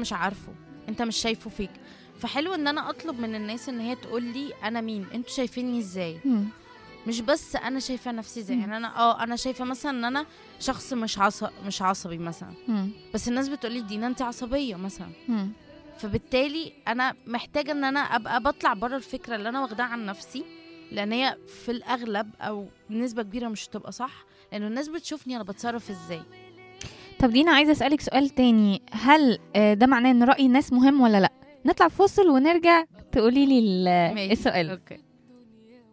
مش عارفه انت مش شايفه فيك فحلو ان انا اطلب من الناس ان هي تقول لي انا مين انتوا شايفيني ازاي مم. مش بس انا شايفه نفسي ازاي مم. يعني انا اه انا شايفه مثلا ان انا شخص مش عصب مش عصبي مثلا مم. بس الناس بتقولي دينا انت عصبيه مثلا مم. فبالتالي انا محتاجه ان انا ابقى بطلع بره الفكره اللي انا واخداها عن نفسي لان هي في الاغلب او بنسبه كبيره مش هتبقى صح لانه الناس بتشوفني انا بتصرف ازاي طب دينا عايزه اسالك سؤال تاني هل آه، ده معناه ان راي الناس مهم ولا لا نطلع فاصل ونرجع تقولي لي ال- ماشي. السؤال اوكي